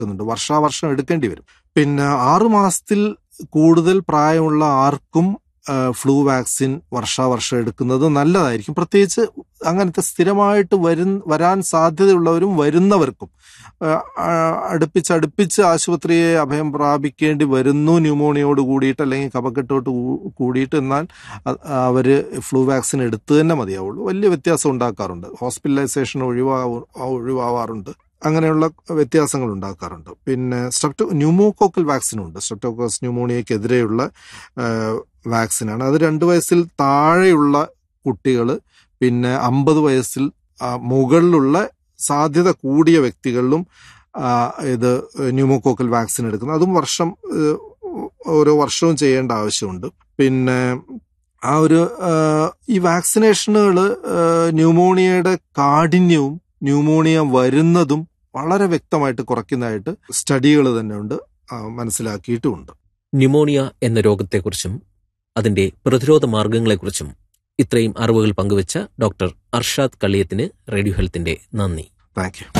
എടുക്കുന്നുണ്ട് വർഷാവർഷം എടുക്കേണ്ടി വരും പിന്നെ ആറു മാസത്തിൽ കൂടുതൽ പ്രായമുള്ള ആർക്കും ഫ്ലൂ വാക്സിൻ വർഷാവർഷം എടുക്കുന്നത് നല്ലതായിരിക്കും പ്രത്യേകിച്ച് അങ്ങനത്തെ സ്ഥിരമായിട്ട് വരു വരാൻ സാധ്യതയുള്ളവരും വരുന്നവർക്കും അടുപ്പിച്ച് അടുപ്പിച്ച് ആശുപത്രിയെ അഭയം പ്രാപിക്കേണ്ടി വരുന്നു ന്യൂമോണിയോട് കൂടിയിട്ട് അല്ലെങ്കിൽ കഫക്കെട്ടോട്ട് കൂടിയിട്ട് എന്നാൽ അവർ ഫ്ലൂ വാക്സിൻ എടുത്തു തന്നെ മതിയാവുള്ളൂ വലിയ വ്യത്യാസം ഉണ്ടാക്കാറുണ്ട് ഹോസ്പിറ്റലൈസേഷൻ ഒഴിവാ ഒഴിവാവാറുണ്ട് അങ്ങനെയുള്ള വ്യത്യാസങ്ങൾ ഉണ്ടാക്കാറുണ്ട് പിന്നെ സ്ട്രെപ്റ്റോ ന്യൂമോകോക്കൽ വാക്സിനും ഉണ്ട് സ്ട്രെപ്റ്റോക്കോസ് ന്യൂമോണിയക്കെതിരെയുള്ള വാക്സിനാണ് അത് രണ്ട് വയസ്സിൽ താഴെയുള്ള കുട്ടികൾ പിന്നെ അമ്പത് വയസ്സിൽ മുകളിലുള്ള സാധ്യത കൂടിയ വ്യക്തികളിലും ഇത് ന്യൂമോകോക്കൽ വാക്സിൻ എടുക്കുന്നത് അതും വർഷം ഓരോ വർഷവും ചെയ്യേണ്ട ആവശ്യമുണ്ട് പിന്നെ ആ ഒരു ഈ വാക്സിനേഷനുകൾ ന്യൂമോണിയയുടെ കാഠിന്യവും ന്യൂമോണിയ വരുന്നതും വളരെ വ്യക്തമായിട്ട് കുറയ്ക്കുന്നതായിട്ട് സ്റ്റഡികൾ തന്നെ ഉണ്ട് മനസ്സിലാക്കിയിട്ടുമുണ്ട് ന്യൂമോണിയ എന്ന രോഗത്തെക്കുറിച്ചും അതിന്റെ പ്രതിരോധ മാർഗങ്ങളെക്കുറിച്ചും ഇത്രയും അറിവുകൾ പങ്കുവച്ച ഡോക്ടർ അർഷാദ് കളിയത്തിന് റേഡിയോ ഹെൽത്തിന്റെ നന്ദി താങ്ക് യു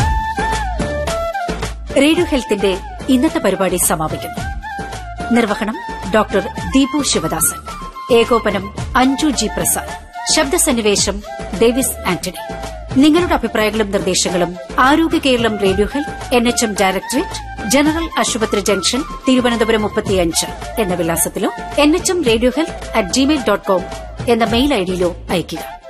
റേഡിയോ ഹെൽത്തിന്റെ ഇന്നത്തെ പരിപാടി സമാപിക്കുന്നു നിർവഹണം ഡോക്ടർ ദീപു ശിവദാസൻ ഏകോപനം അഞ്ജു ജി പ്രസാദ് ശബ്ദസന്നിവേശം ഡേവിസ് ആന്റണി നിങ്ങളുടെ അഭിപ്രായങ്ങളും നിർദ്ദേശങ്ങളും ആരോഗ്യ Keralam radio health N H M directorate general ആശുപത്രി ജംഗ്ഷൻ തിരുവനന്തപുരം മുപ്പത്തിയഞ്ച് എന്ന വിലാസത്തിലോ N H M radio health at Gmail dot com എന്ന മെയിൽ ഐഡിയിലോ അയയ്ക്കുക